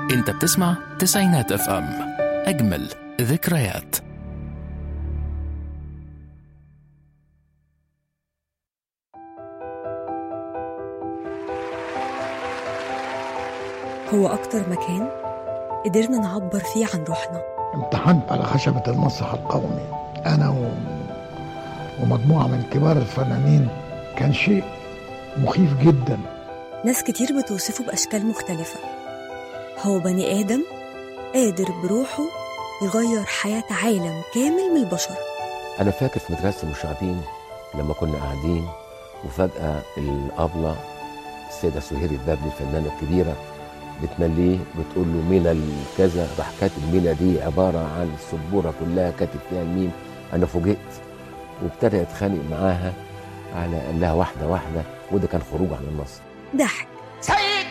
انت بتسمع تسعينات اف ام اجمل ذكريات هو أكتر مكان قدرنا نعبر فيه عن روحنا امتحنت على خشبة المسرح القومي أنا و... ومجموعة من كبار الفنانين كان شيء مخيف جدا ناس كتير بتوصفه بأشكال مختلفة هو بني آدم قادر بروحه يغير حياة عالم كامل من البشر أنا فاكر في مدرسة المشاغبين لما كنا قاعدين وفجأة الأبلة السيدة سهير البابلي الفنانة الكبيرة بتمليه بتقول له مينا الكذا راح كاتب مينا دي عبارة عن السبورة كلها كاتب فيها الميم أنا فوجئت وابتدى يتخانق معاها على قال لها واحدة واحدة وده كان خروج عن النص ضحك سيد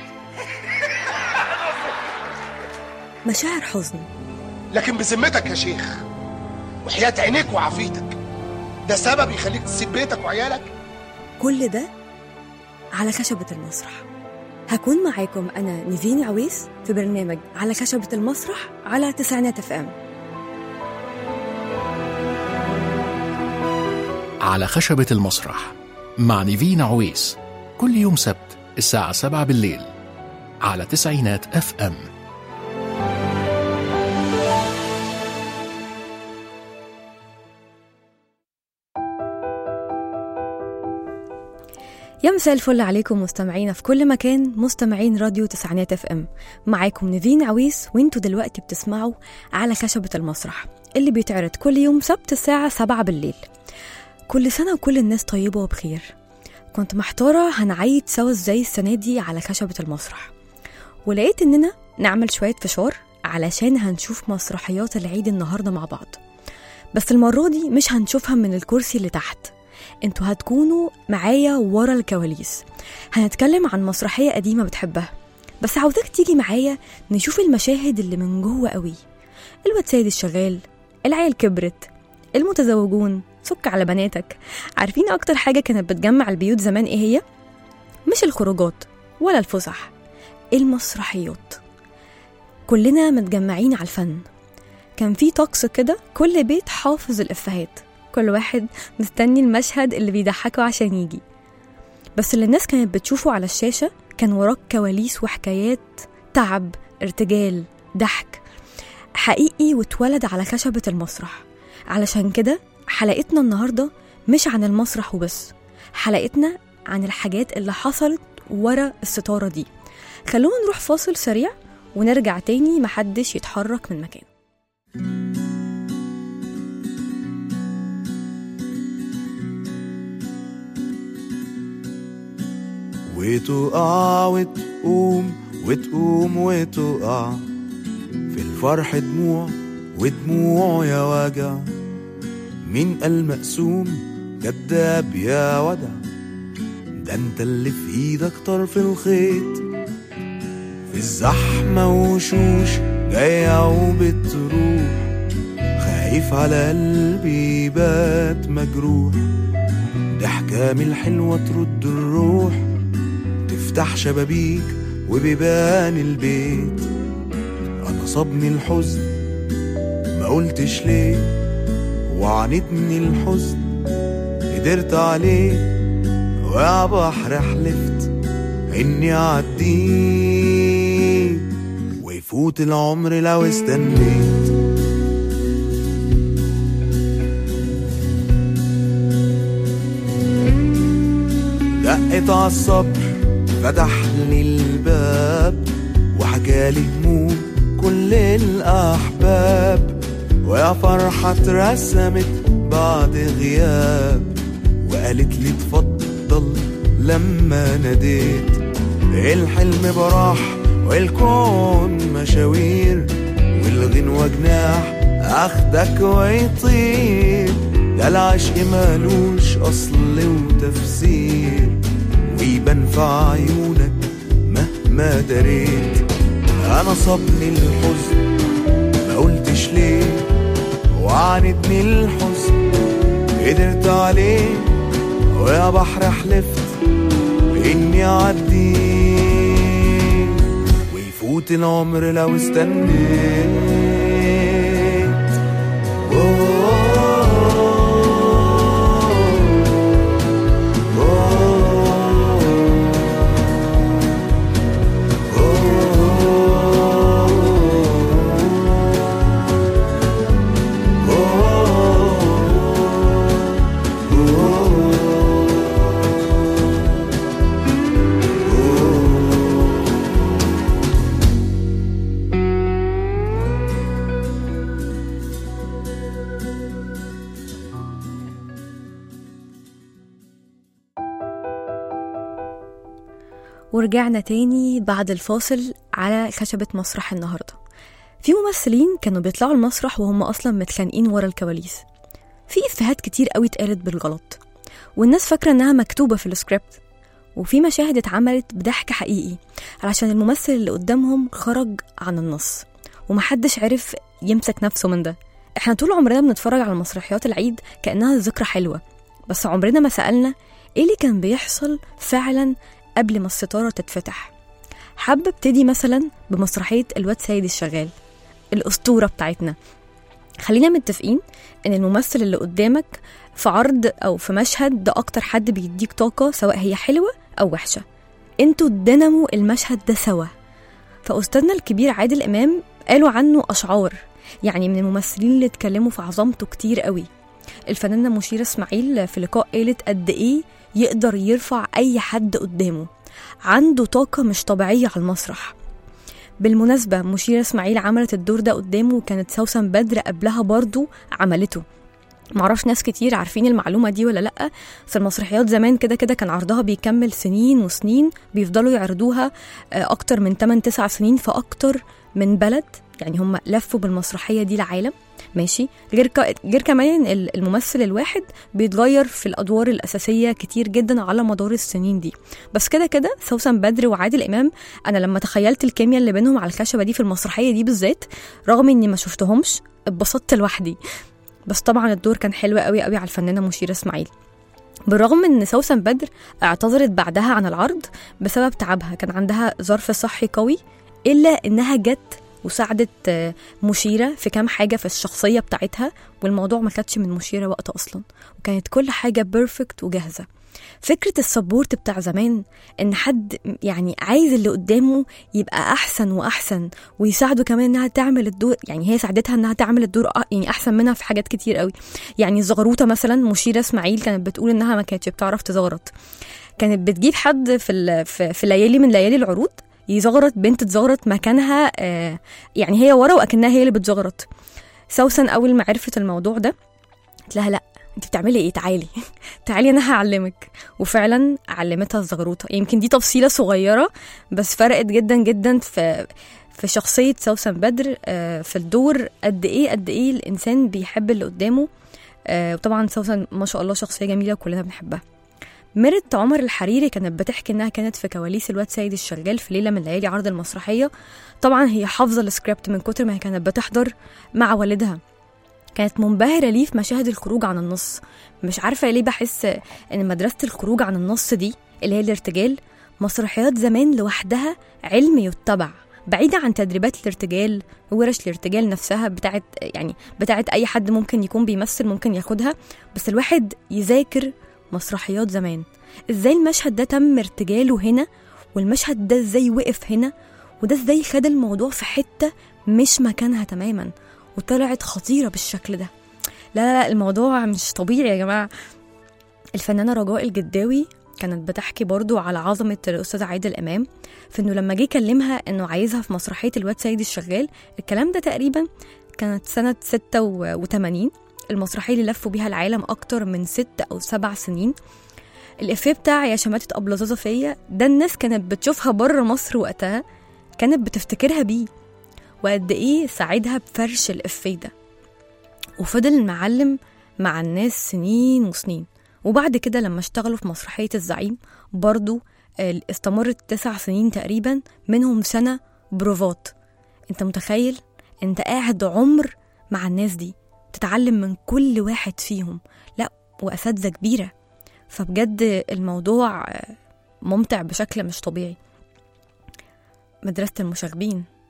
مشاعر حزن لكن بذمتك يا شيخ وحياة عينيك وعافيتك ده سبب يخليك تسيب بيتك وعيالك كل ده على خشبة المسرح هكون معاكم أنا نيفين عويس في برنامج على خشبة المسرح على تسعينات اف ام على خشبة المسرح مع نيفين عويس كل يوم سبت الساعة 7 بالليل على تسعينات اف ام يا مساء الفل عليكم مستمعينا في كل مكان مستمعين راديو تسعينات اف ام معاكم نيفين عويس وانتوا دلوقتي بتسمعوا على خشبة المسرح اللي بيتعرض كل يوم سبت الساعة 7 بالليل كل سنة وكل الناس طيبة وبخير كنت محتارة هنعيد سوا ازاي السنة دي على خشبة المسرح ولقيت اننا نعمل شوية فشار علشان هنشوف مسرحيات العيد النهاردة مع بعض بس المرة دي مش هنشوفها من الكرسي اللي تحت انتوا هتكونوا معايا ورا الكواليس هنتكلم عن مسرحية قديمة بتحبها بس عاوزاك تيجي معايا نشوف المشاهد اللي من جوه قوي الواد سيد الشغال العيال كبرت المتزوجون سك على بناتك عارفين اكتر حاجة كانت بتجمع البيوت زمان ايه هي؟ مش الخروجات ولا الفسح المسرحيات كلنا متجمعين على الفن كان في طقس كده كل بيت حافظ الإفيهات كل واحد مستني المشهد اللي بيضحكه عشان يجي بس اللي الناس كانت بتشوفه على الشاشة كان وراك كواليس وحكايات تعب ارتجال ضحك حقيقي واتولد على خشبة المسرح علشان كده حلقتنا النهاردة مش عن المسرح وبس حلقتنا عن الحاجات اللي حصلت ورا الستارة دي خلونا نروح فاصل سريع ونرجع تاني محدش يتحرك من مكانه وتقع وتقوم وتقوم وتقع في الفرح دموع ودموع يا وجع مين قال مقسوم كداب يا ودع ده انت اللي في ايدك طرف الخيط في الزحمة وشوش جاية وبتروح خايف على قلبي يبات مجروح ضحكة من الحلوة ترد الروح تفتح شبابيك وبيبان البيت انا صابني الحزن ما قلتش ليه وعانتني الحزن قدرت عليه ويا بحر حلفت اني اعديه ويفوت العمر لو استنيت دقت عالصبر فتح لي الباب وحكالي هموم كل الأحباب ويا فرحة اترسمت بعد غياب وقالت لي اتفضل لما ناديت الحلم براح والكون مشاوير والغنوة جناح اخدك ويطير ده العشق مالوش اصل وتفسير ويبان في عيونك مهما دريت انا صابني الحزن ما قلتش ليه وعاندني الحزن قدرت عليه ويا بحر حلفت اني اعديه ويفوت طولت العمر لو استنيت ورجعنا تاني بعد الفاصل على خشبة مسرح النهاردة في ممثلين كانوا بيطلعوا المسرح وهم أصلا متخانقين ورا الكواليس في إفيهات كتير قوي اتقالت بالغلط والناس فاكرة إنها مكتوبة في السكريبت وفي مشاهد اتعملت بضحك حقيقي علشان الممثل اللي قدامهم خرج عن النص ومحدش عرف يمسك نفسه من ده احنا طول عمرنا بنتفرج على مسرحيات العيد كأنها ذكرى حلوة بس عمرنا ما سألنا ايه اللي كان بيحصل فعلا قبل ما الستارة تتفتح حابة ابتدي مثلا بمسرحية الواد سيد الشغال الأسطورة بتاعتنا خلينا متفقين ان الممثل اللي قدامك في عرض او في مشهد ده اكتر حد بيديك طاقة سواء هي حلوة او وحشة انتوا ديناموا المشهد ده سوا فأستاذنا الكبير عادل إمام قالوا عنه أشعار يعني من الممثلين اللي اتكلموا في عظمته كتير قوي الفنانة مشيرة إسماعيل في لقاء قالت قد إيه يقدر يرفع أي حد قدامه عنده طاقة مش طبيعية على المسرح بالمناسبة مشيرة إسماعيل عملت الدور ده قدامه وكانت سوسن بدر قبلها برضو عملته معرفش ناس كتير عارفين المعلومة دي ولا لأ في المسرحيات زمان كده كده كان عرضها بيكمل سنين وسنين بيفضلوا يعرضوها آه، أكتر من 8 9 سنين في أكتر من بلد يعني هم لفوا بالمسرحية دي العالم ماشي غير ك... غير كمان ال- الممثل الواحد بيتغير في الادوار الاساسيه كتير جدا على مدار السنين دي بس كده كده سوسن بدر وعادل امام انا لما تخيلت الكيمياء اللي بينهم على الخشبه دي في المسرحيه دي بالذات رغم اني ما شفتهمش اتبسطت لوحدي بس طبعا الدور كان حلو قوي قوي على الفنانه مشيره اسماعيل بالرغم ان سوسن بدر اعتذرت بعدها عن العرض بسبب تعبها كان عندها ظرف صحي قوي الا انها جت وساعدت آه، مشيرة في كام حاجة في الشخصية بتاعتها والموضوع ما كانتش من مشيرة وقت أصلا وكانت كل حاجة بيرفكت وجاهزة فكرة السبورت بتاع زمان إن حد يعني عايز اللي قدامه يبقى أحسن وأحسن ويساعده كمان إنها تعمل الدور يعني هي ساعدتها إنها تعمل الدور أ- يعني أحسن منها في حاجات كتير قوي يعني الزغروطة مثلا مشيرة إسماعيل كانت بتقول إنها ما كانتش بتعرف تزغرط كانت بتجيب حد في ال- في, في ليالي من ليالي العروض يزغرط بنت تزغرط مكانها آه يعني هي ورا واكنها هي اللي بتزغرط سوسن اول ما عرفت الموضوع ده قلت لها لا انت بتعملي ايه تعالي تعالي انا هعلمك وفعلا علمتها الزغروطه يمكن دي تفصيله صغيره بس فرقت جدا جدا في في شخصيه سوسن بدر آه، في الدور قد ايه قد ايه الانسان بيحب اللي قدامه آه، وطبعا سوسن ما شاء الله شخصيه جميله وكلنا بنحبها ميرت عمر الحريري كانت بتحكي انها كانت في كواليس الواد سيد الشغال في ليله من ليالي عرض المسرحيه طبعا هي حافظه السكريبت من كتر ما هي كانت بتحضر مع والدها كانت منبهرة ليه في مشاهد الخروج عن النص مش عارفة ليه بحس إن مدرسة الخروج عن النص دي اللي هي الارتجال مسرحيات زمان لوحدها علم يتبع بعيدة عن تدريبات الارتجال وورش الارتجال نفسها بتاعت يعني بتاعت أي حد ممكن يكون بيمثل ممكن ياخدها بس الواحد يذاكر مسرحيات زمان ازاي المشهد ده تم ارتجاله هنا والمشهد ده ازاي وقف هنا وده ازاي خد الموضوع في حتة مش مكانها تماما وطلعت خطيرة بالشكل ده لا لا لا الموضوع مش طبيعي يا جماعة الفنانة رجاء الجداوي كانت بتحكي برضو على عظمة الأستاذ عادل إمام في إنه لما جه كلمها إنه عايزها في مسرحية الواد سيد الشغال الكلام ده تقريبا كانت سنة 86 المسرحية اللي لفوا بيها العالم أكتر من ست أو سبع سنين الإفيه بتاع يا شماتة أبلة فيا ده الناس كانت بتشوفها بره مصر وقتها كانت بتفتكرها بيه وقد إيه ساعدها بفرش الإفيه ده وفضل معلم مع الناس سنين وسنين وبعد كده لما اشتغلوا في مسرحية الزعيم برضو آه، استمرت تسع سنين تقريبا منهم سنة بروفات انت متخيل انت قاعد عمر مع الناس دي تتعلم من كل واحد فيهم لا وأساتذة كبيرة فبجد الموضوع آه، ممتع بشكل مش طبيعي مدرسة المشاغبين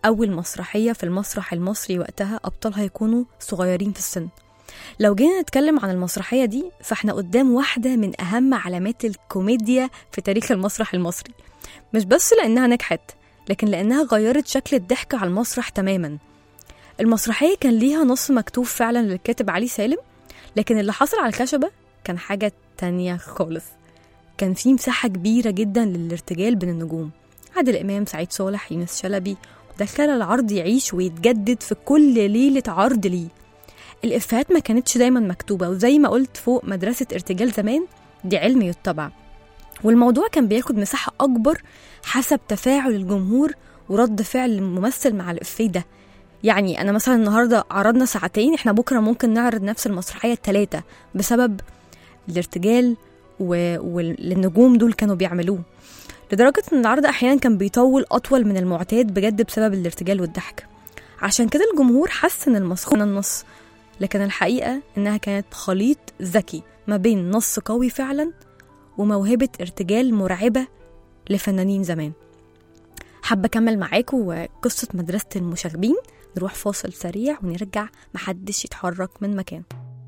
أول مسرحية في المسرح المصري وقتها أبطالها يكونوا صغيرين في السن لو جينا نتكلم عن المسرحية دي فاحنا قدام واحدة من أهم علامات الكوميديا في تاريخ المسرح المصري مش بس لأنها نجحت لكن لأنها غيرت شكل الضحك على المسرح تماما المسرحية كان ليها نص مكتوب فعلا للكاتب علي سالم لكن اللي حصل على الخشبة كان حاجة تانية خالص كان في مساحة كبيرة جدا للارتجال بين النجوم عادل إمام سعيد صالح يونس شلبي وده خلى العرض يعيش ويتجدد في كل ليلة عرض ليه الإفيهات ما كانتش دايما مكتوبة وزي ما قلت فوق مدرسة ارتجال زمان دي علم يتبع والموضوع كان بياخد مساحة أكبر حسب تفاعل الجمهور ورد فعل الممثل مع الإفيه ده يعني أنا مثلا النهاردة عرضنا ساعتين إحنا بكرة ممكن نعرض نفس المسرحية التلاتة بسبب الارتجال و- واللي النجوم دول كانوا بيعملوه لدرجة إن العرض أحيانا كان بيطول أطول من المعتاد بجد بسبب الارتجال والضحك عشان كده الجمهور حس إن المسخ من النص لكن الحقيقة إنها كانت خليط ذكي ما بين نص قوي فعلا وموهبة ارتجال مرعبة لفنانين زمان حابة أكمل معاكم قصة مدرسة المشاغبين نروح فاصل سريع ونرجع محدش يتحرك من مكان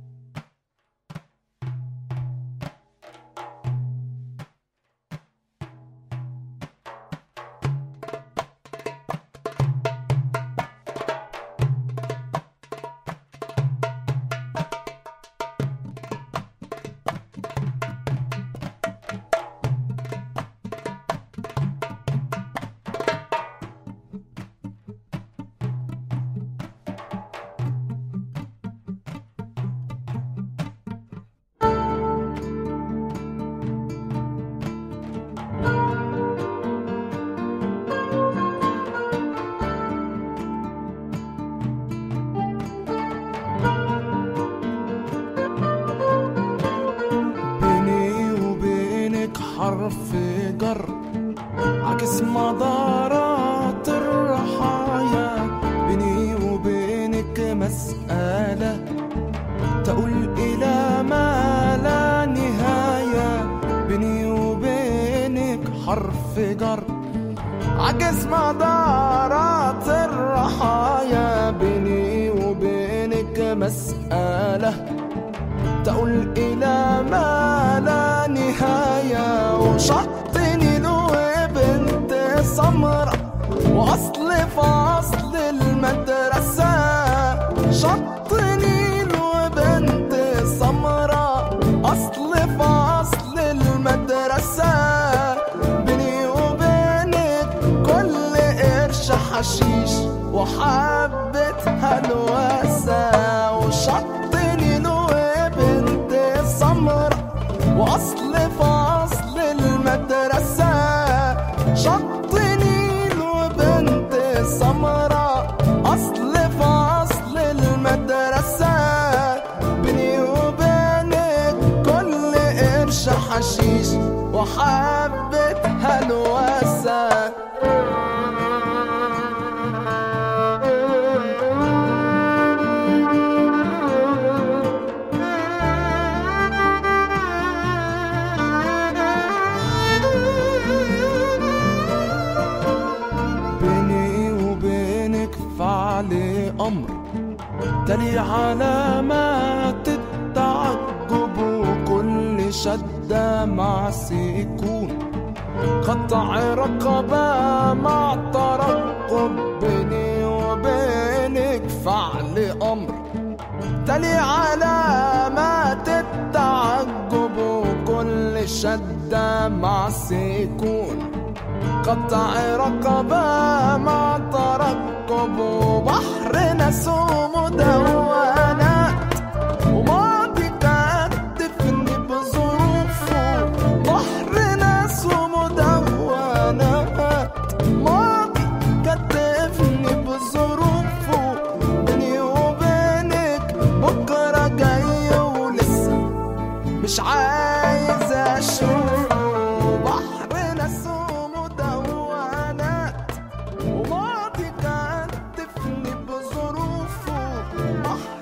بيني وبينك حرف جر عكس مدارات الرحايا بيني وبينك مسألة تقول إلى ما لا نهاية بيني وبينك حرف جر عكس مدارات الرحايا بيني وبينك مسألة تقول إلى ما لا نهاية وشطني له بنت سمرة وأصل فصل المدرسة شطني له بنت سمرة أصل فصل المدرسة بيني وبينك كل قرش حشيش وحبة هلوسة وشطني له بنت سمرة وأصل فصل المدرسة شطني له بنت سمرة أصل فصل المدرسة بيني وبينك كل قرش حشيش وحبة هلوسة بيني وبينك فعل أمر تلي علامات التعجب وكل شدة مع سكون قطع رقبة مع ترقب بيني وبينك فعل أمر تلي علامات التعجب وكل شدة مع سكون قطع رقبة مع ترقب وبحر ناس ومدونات وماضي كتفني بظروفه بحر ناس ومدونات ماضي كتفني بظروفه بيني وبينك بكرة جاي ولسه مش عايز اشوفه بحر ناس ومدونات وماضي كتفني بظروفه بحر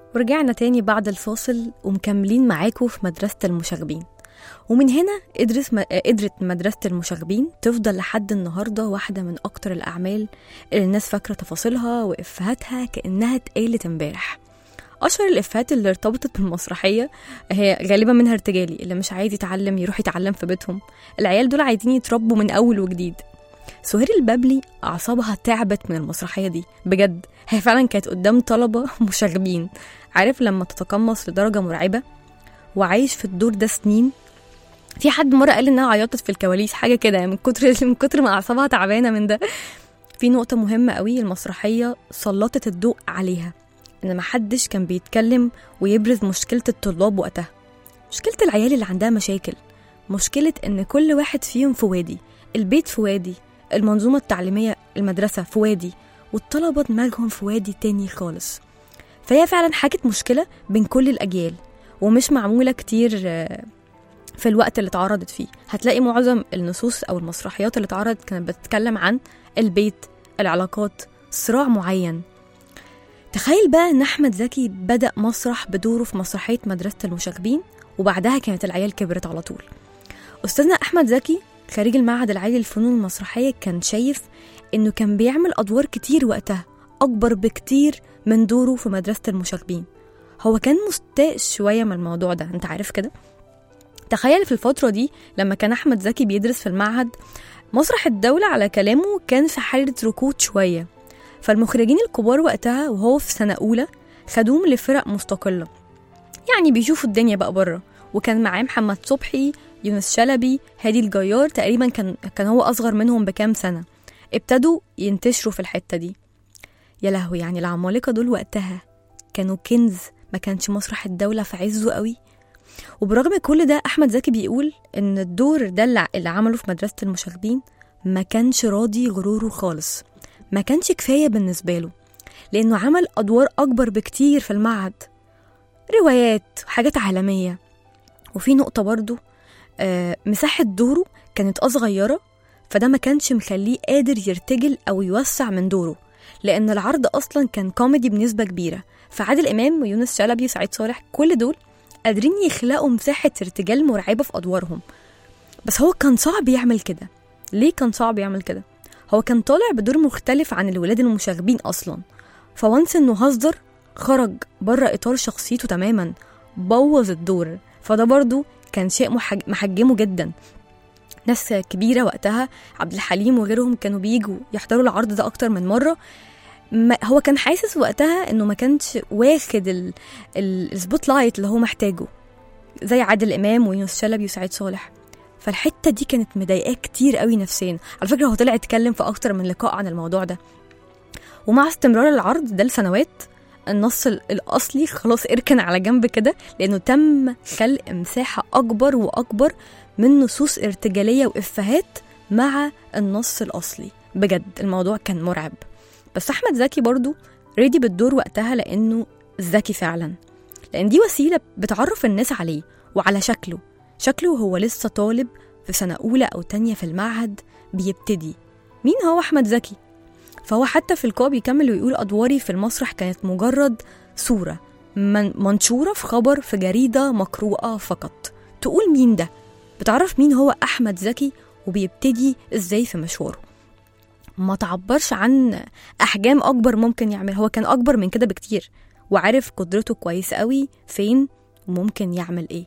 ورجعنا تاني بعد الفاصل ومكملين معاكم في مدرسة المشاغبين ومن هنا قدرت م- قدرت مدرسة المشاغبين تفضل لحد النهاردة واحدة من أكتر الأعمال اللي الناس فاكرة تفاصيلها وإفهاتها كأنها اتقالت امبارح أشهر الإفيهات اللي ارتبطت بالمسرحية هي غالبا منها ارتجالي اللي مش عايز يتعلم يروح يتعلم في بيتهم العيال دول عايزين يتربوا من أول وجديد سهير البابلي أعصابها تعبت من المسرحية دي بجد هي فعلا كانت قدام طلبة مشاغبين عارف لما تتقمص لدرجة مرعبة وعايش في الدور ده سنين في حد مرة قال إنها عيطت في الكواليس حاجة كده يعني من كتر من كتر ما أعصابها تعبانة من ده في نقطة مهمة قوي المسرحية سلطت الضوء عليها إن محدش كان بيتكلم ويبرز مشكلة الطلاب وقتها مشكلة العيال اللي عندها مشاكل مشكلة إن كل واحد فيهم في وادي البيت في وادي المنظومة التعليمية المدرسة في وادي والطلبة دماغهم في وادي تاني خالص فهي فعلا حكت مشكلة بين كل الأجيال ومش معمولة كتير آه، في الوقت اللي اتعرضت فيه هتلاقي معظم النصوص أو المسرحيات اللي اتعرضت كانت بتتكلم عن البيت العلاقات صراع معين تخيل بقى ان احمد زكي بدا مسرح بدوره في مسرحيه مدرسه المشاغبين وبعدها كانت العيال كبرت على طول استاذنا احمد زكي خريج المعهد العالي للفنون المسرحيه كان شايف انه كان بيعمل ادوار كتير وقتها اكبر بكتير من دوره في مدرسه المشاغبين هو كان مستاء شويه من الموضوع ده انت عارف كده تخيل في الفتره دي لما كان احمد زكي بيدرس في المعهد مسرح الدولة على كلامه كان في حالة ركود شوية فالمخرجين الكبار وقتها وهو في سنة أولى خدوهم لفرق مستقلة يعني بيشوفوا الدنيا بقى بره وكان معاه محمد صبحي يونس شلبي هادي الجيار تقريبا كان كان هو أصغر منهم بكام سنة ابتدوا ينتشروا في الحتة دي يا لهوي يعني العمالقة دول وقتها كانوا كنز ما كانش مسرح الدولة في عزه قوي وبرغم كل ده أحمد زكي بيقول إن الدور ده اللي اللي عمله في مدرسة المشاغبين ما كانش راضي غروره خالص ما كانش كفاية بالنسبة له لأنه عمل أدوار أكبر بكتير في المعهد روايات وحاجات عالمية وفي نقطة برضو آه، مساحة دوره كانت أصغيرة فده ما كانش مخليه قادر يرتجل أو يوسع من دوره لأن العرض أصلا كان كوميدي بنسبة كبيرة فعادل إمام ويونس شلبي وسعيد صالح كل دول قادرين يخلقوا مساحة ارتجال مرعبة في أدوارهم بس هو كان صعب يعمل كده ليه كان صعب يعمل كده؟ هو كان طالع بدور مختلف عن الولاد المشاغبين أصلا فوانس إنه هزر خرج بره إطار شخصيته تماما بوظ الدور فده برضو كان شيء محج- محجمه جدا ناس كبيرة وقتها عبد الحليم وغيرهم كانوا بيجوا يحضروا العرض ده أكتر من مرة ما هو كان حاسس وقتها انه ما كانش واخد ال- ال- السبوت لايت اللي هو محتاجه زي عادل امام ويونس شلبي وسعيد صالح فالحته دي كانت مضايقاه كتير قوي نفسيا على فكره هو طلع اتكلم في اكتر من لقاء عن الموضوع ده ومع استمرار العرض ده لسنوات النص ال- الاصلي خلاص اركن على جنب كده لانه تم خلق مساحه اكبر واكبر من نصوص ارتجاليه وافيهات مع النص الاصلي بجد الموضوع كان مرعب بس احمد زكي برضو ريدي بالدور وقتها لانه ذكي فعلا لان دي وسيله بتعرف الناس عليه وعلى شكله شكله هو لسه طالب في سنه اولى او تانية في المعهد بيبتدي مين هو احمد زكي فهو حتى في اللقاء بيكمل ويقول ادواري في المسرح كانت مجرد صوره من منشوره في خبر في جريده مقروءه فقط تقول مين ده بتعرف مين هو احمد زكي وبيبتدي ازاي في مشواره ما تعبرش عن احجام اكبر ممكن يعمل هو كان اكبر من كده بكتير وعارف قدرته كويس قوي فين وممكن يعمل ايه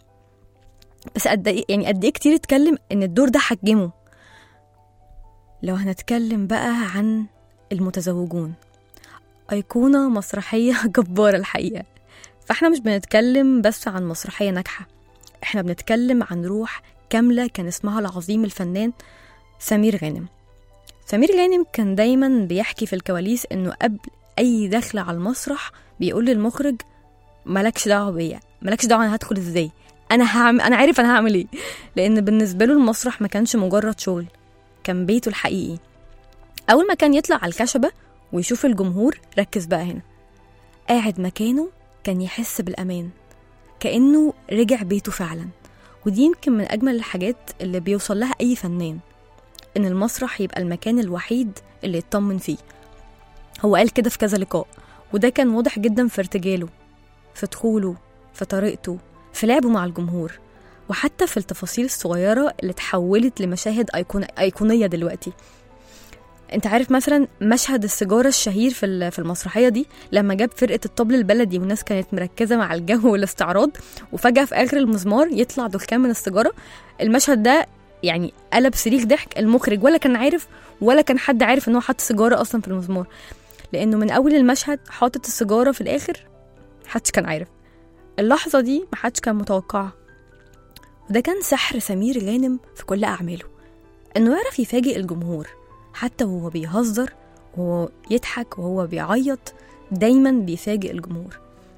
بس قد ايه يعني قد ايه كتير اتكلم ان الدور ده حجمه لو هنتكلم بقى عن المتزوجون أيقونة مسرحية جبارة الحقيقة فاحنا مش بنتكلم بس عن مسرحية ناجحة احنا بنتكلم عن روح كاملة كان اسمها العظيم الفنان سمير غانم سمير غانم كان دايما بيحكي في الكواليس انه قبل اي دخلة على المسرح بيقول للمخرج مالكش دعوة بيا مالكش دعوة انا هدخل ازاي انا هعمل انا عارف انا هعمل ايه لان بالنسبة له المسرح ما كانش مجرد شغل كان بيته الحقيقي اول ما كان يطلع على الكشبة ويشوف الجمهور ركز بقى هنا قاعد مكانه كان يحس بالامان كانه رجع بيته فعلا ودي يمكن من اجمل الحاجات اللي بيوصل لها اي فنان ان المسرح يبقى المكان الوحيد اللي يطمن فيه هو قال كده في كذا لقاء وده كان واضح جدا في ارتجاله في دخوله في طريقته في لعبه مع الجمهور وحتى في التفاصيل الصغيرة اللي اتحولت لمشاهد أيقون... أيقونية دلوقتي انت عارف مثلا مشهد السيجارة الشهير في ال- في المسرحية دي لما جاب فرقة الطبل البلدي والناس كانت مركزة مع الجو والاستعراض وفجأة في آخر المزمار يطلع دخان من السيجارة المشهد ده يعني قلب صريخ ضحك المخرج ولا كان عارف ولا كان حد عارف ان هو حط سيجارة أصلا في المزمار لأنه من أول المشهد حاطط السيجارة في الآخر محدش كان عارف اللحظة دي محدش كان متوقعها وده كان سحر سمير غانم في كل أعماله إنه يعرف يفاجئ الجمهور حتى وهو بيهزر وهو يضحك وهو بيعيط دايما بيفاجئ الجمهور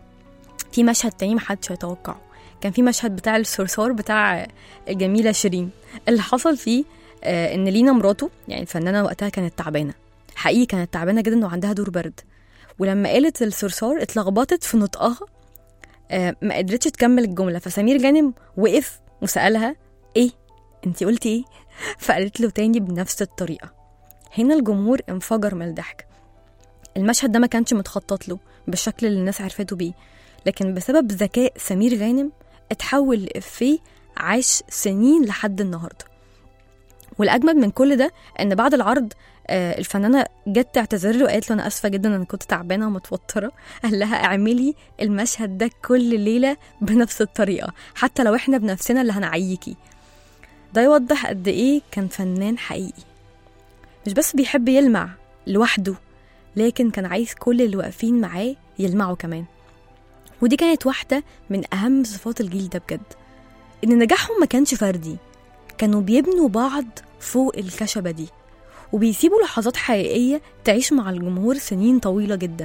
في مشهد تاني محدش هيتوقعه كان في مشهد بتاع الصرصار بتاع الجميلة شيرين اللي حصل فيه آه، إن لينا مراته يعني الفنانة وقتها كانت تعبانة حقيقي كانت تعبانة جدا وعندها دور برد ولما قالت الصرصار اتلخبطت في نطقها آه، ما قدرتش تكمل الجملة فسمير غانم وقف وسألها ايه انتي قلتي ايه فقالت له تاني بنفس الطريقة هنا الجمهور انفجر من الضحك المشهد ده ما كانش متخطط له بالشكل اللي الناس عرفته بيه لكن بسبب ذكاء سمير غانم اتحول لإفيه عاش سنين لحد النهارده والأجمد من كل ده إن بعد العرض آه، الفنانة جت تعتذر له وقالت له أنا آسفة جدا أنا كنت تعبانة ومتوترة قال لها اعملي المشهد ده كل ليلة بنفس الطريقة حتى لو احنا بنفسنا اللي هنعيكي ده يوضح قد ايه كان فنان حقيقي مش بس بيحب يلمع لوحده لكن كان عايز كل اللي واقفين معاه يلمعوا كمان ودي كانت واحدة من أهم صفات الجيل ده بجد إن نجاحهم ما كانش فردي كانوا بيبنوا بعض فوق الخشبة دي وبيسيبوا لحظات حقيقية تعيش مع الجمهور سنين طويلة جدا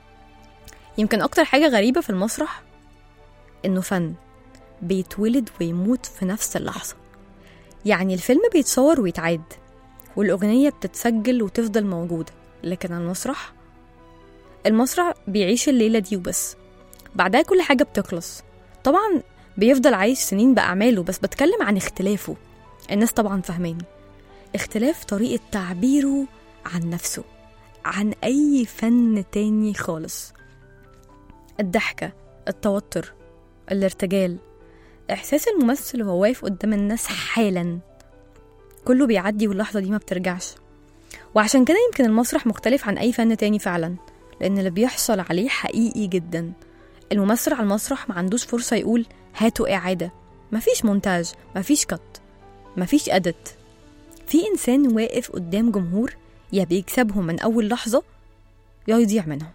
يمكن أكتر حاجة غريبة في المسرح إنه فن بيتولد ويموت في نفس اللحظة يعني الفيلم بيتصور ويتعاد والأغنية بتتسجل وتفضل موجودة لكن المسرح المسرح بيعيش الليلة دي وبس بعدها كل حاجة بتخلص طبعا بيفضل عايش سنين بأعماله بس بتكلم عن اختلافه الناس طبعا فاهماني اختلاف طريقة تعبيره عن نفسه عن أي فن تاني خالص الضحكة التوتر الارتجال إحساس الممثل وهو واقف قدام الناس حالا كله بيعدي واللحظة دي ما بترجعش وعشان كده يمكن المسرح مختلف عن أي فن تاني فعلا لأن اللي بيحصل عليه حقيقي جدا الممثل على المسرح ما عندوش فرصة يقول هاتوا إعادة مفيش مونتاج مفيش كت مفيش أدت في إنسان واقف قدام جمهور يا بيكسبهم من أول لحظة يا يضيع منهم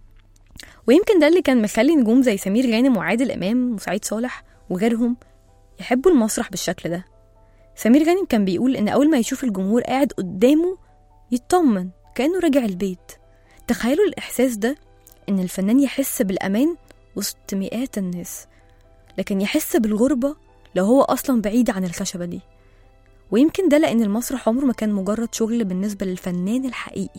ويمكن ده اللي كان مخلي نجوم زي سمير غانم وعادل إمام وسعيد صالح وغيرهم يحبوا المسرح بالشكل ده سمير غانم كان بيقول إن أول ما يشوف الجمهور قاعد قدامه يطمن كأنه راجع البيت تخيلوا الإحساس ده إن الفنان يحس بالأمان وسط مئات الناس لكن يحس بالغربة لو هو أصلا بعيد عن الخشبة دي ويمكن ده لأن المسرح عمره ما كان مجرد شغل بالنسبة للفنان الحقيقي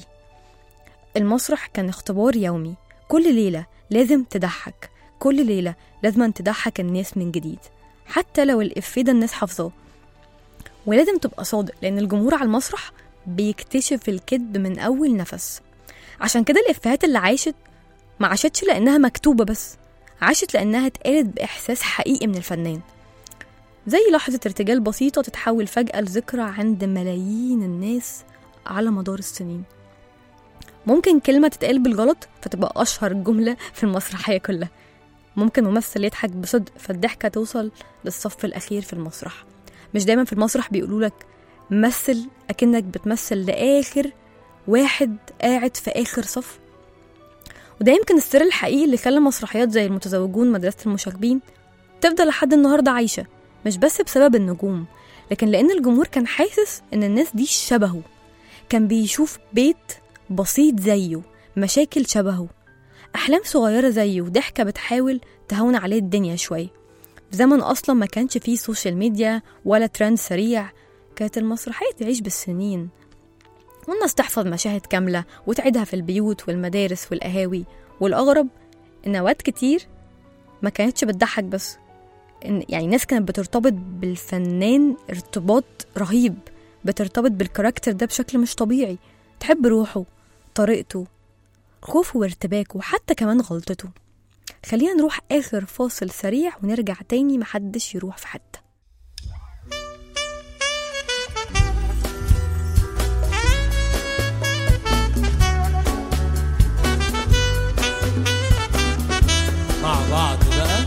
المسرح كان اختبار يومي كل ليلة لازم تضحك كل ليلة لازم تضحك الناس من جديد حتى لو الإفيه ده الناس حافظاه ولازم تبقى صادق لأن الجمهور على المسرح بيكتشف الكذب من أول نفس عشان كده الإفيهات اللي عاشت ما عاشتش لأنها مكتوبة بس عاشت لأنها اتقالت بإحساس حقيقي من الفنان زي لحظة ارتجال بسيطة تتحول فجأة لذكرى عند ملايين الناس على مدار السنين ممكن كلمة تتقال بالغلط فتبقى أشهر جملة في المسرحية كلها ممكن ممثل يضحك بصدق فالضحكة توصل للصف الأخير في المسرح مش دايما في المسرح بيقولولك مثل أكنك بتمثل لآخر واحد قاعد في آخر صف وده يمكن السر الحقيقي اللي خلى مسرحيات زي المتزوجون مدرسة المشاغبين تفضل لحد النهاردة عايشة مش بس بسبب النجوم لكن لأن الجمهور كان حاسس إن الناس دي شبهه كان بيشوف بيت بسيط زيه مشاكل شبهه أحلام صغيرة زيه وضحكة بتحاول تهون عليه الدنيا شوية في زمن أصلا ما كانش فيه سوشيال ميديا ولا ترند سريع كانت المسرحية تعيش بالسنين والناس تحفظ مشاهد كاملة وتعيدها في البيوت والمدارس والقهاوي والأغرب إن أوقات كتير ما كانتش بتضحك بس إن يعني ناس كانت بترتبط بالفنان ارتباط رهيب بترتبط بالكاركتر ده بشكل مش طبيعي تحب روحه طريقته خوفه وارتباكه وحتى كمان غلطته خلينا نروح آخر فاصل سريع ونرجع تاني محدش يروح في حتة مع بعض بقى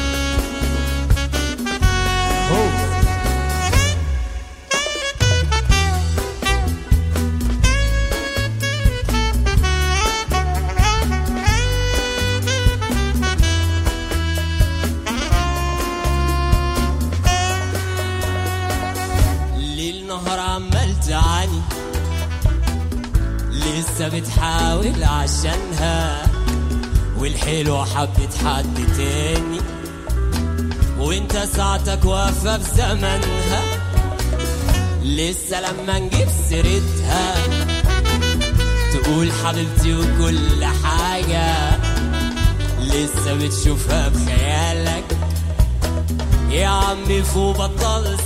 هو ليل نهار عمال تعاني لسه بتحاول عشانها والحلوة حبت حد تاني وانت ساعتك واقفة في زمنها لسه لما نجيب سيرتها تقول حبيبتي وكل حاجة لسه بتشوفها بخيالك يا عمي فوق بطل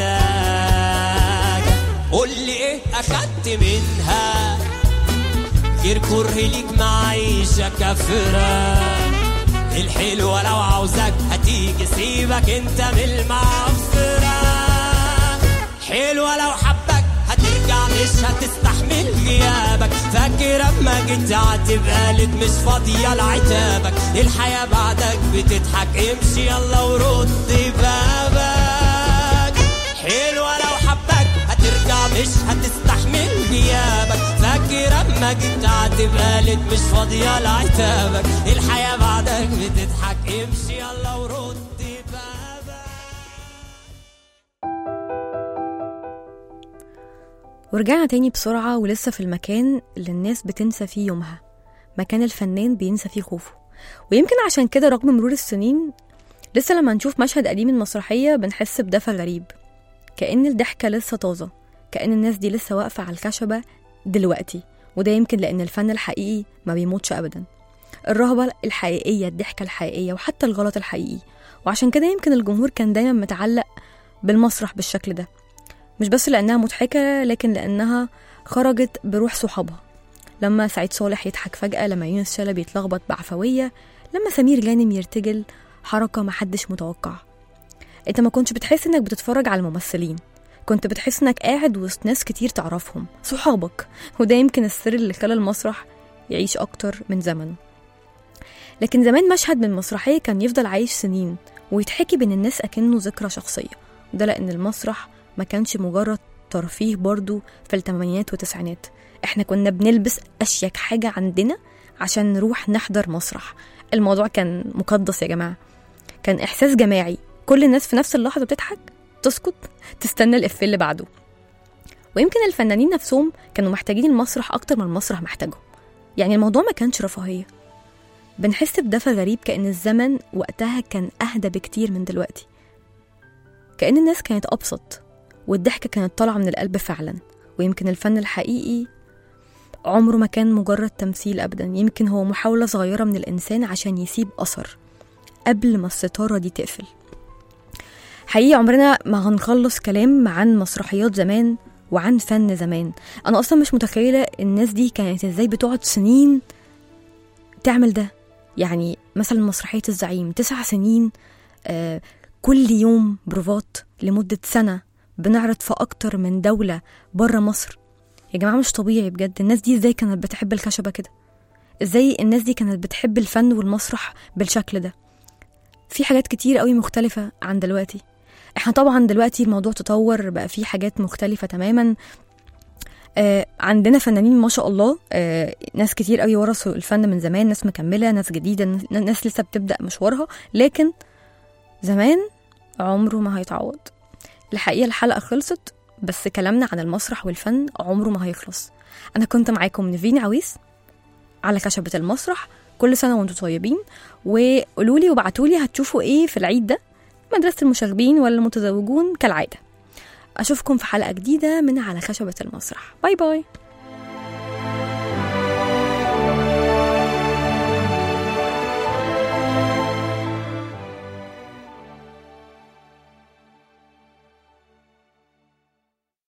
سذاجة قول لي ايه اخدت منها غير كره ليك معيشة كافرة الحلوة لو عاوزك هتيجي سيبك انت من المغفرة حلوة لو حبك هترجع مش هتستحمل غيابك فاكر اما جيت هتبقى قالت مش فاضية لعتابك الحياة بعدك بتضحك امشي يلا ورد بابك حلوة لو حبك هترجع مش هتستحمل غيابك فاكر اما جيت هتبقى قالت مش فاضية لعتابك الحياة بعدك بتضحك امشي يلا ورد بابك ورجعنا تاني بسرعة ولسه في المكان اللي الناس بتنسى فيه يومها مكان الفنان بينسى فيه خوفه ويمكن عشان كده رغم مرور السنين لسه لما نشوف مشهد قديم من مسرحية بنحس بدفى غريب كأن الضحكة لسه طازة كأن الناس دي لسه واقفة على الخشبة دلوقتي وده يمكن لأن الفن الحقيقي ما بيموتش أبدا الرهبة الحقيقية الضحكة الحقيقية وحتى الغلط الحقيقي وعشان كده يمكن الجمهور كان دايما متعلق بالمسرح بالشكل ده مش بس لأنها مضحكة لكن لأنها خرجت بروح صحابها لما سعيد صالح يضحك فجأة لما يونس شلبي يتلخبط بعفوية لما سمير غانم يرتجل حركة محدش متوقع انت ما كنتش بتحس انك بتتفرج على الممثلين كنت بتحس انك قاعد وسط ناس كتير تعرفهم صحابك وده يمكن السر اللي خلى المسرح يعيش أكتر من زمنه لكن زمان مشهد من مسرحية كان يفضل عايش سنين ويتحكي بين الناس أكنه ذكرى شخصية ده لأن المسرح ما كانش مجرد ترفيه برضو في الثمانينات والتسعينات احنا كنا بنلبس أشيك حاجة عندنا عشان نروح نحضر مسرح الموضوع كان مقدس يا جماعة كان إحساس جماعي كل الناس في نفس اللحظة بتضحك تسكت تستنى الإفيه اللي بعده ويمكن الفنانين نفسهم كانوا محتاجين المسرح أكتر ما المسرح محتاجهم يعني الموضوع ما كانش رفاهية بنحس بدفى غريب كأن الزمن وقتها كان أهدى بكتير من دلوقتي كأن الناس كانت أبسط والضحكة كانت طالعة من القلب فعلا ويمكن الفن الحقيقي عمره ما كان مجرد تمثيل أبدا يمكن هو محاولة صغيرة من الإنسان عشان يسيب أثر قبل ما الستارة دي تقفل حقيقي عمرنا ما هنخلص كلام عن مسرحيات زمان وعن فن زمان أنا أصلا مش متخيلة الناس دي كانت إزاي بتقعد سنين تعمل ده يعني مثلا مسرحية الزعيم تسع سنين آه كل يوم بروفات لمدة سنة بنعرض في أكتر من دولة بره مصر يا جماعة مش طبيعي بجد الناس دي ازاي كانت بتحب الخشبة كده ازاي الناس دي كانت بتحب الفن والمسرح بالشكل ده في حاجات كتير قوي مختلفة عن دلوقتي احنا طبعا دلوقتي الموضوع تطور بقى في حاجات مختلفة تماما آه عندنا فنانين ما شاء الله آه ناس كتير قوي ورثوا الفن من زمان ناس مكملة ناس جديدة ناس لسه بتبدأ مشوارها لكن زمان عمره ما هيتعوض الحقيقة الحلقة خلصت بس كلامنا عن المسرح والفن عمره ما هيخلص أنا كنت معاكم نيفين عويس على خشبة المسرح كل سنة وانتم طيبين وقولوا لي وابعتوا لي هتشوفوا ايه في العيد ده مدرسة المشاغبين ولا المتزوجون كالعادة أشوفكم في حلقة جديدة من على خشبة المسرح باي باي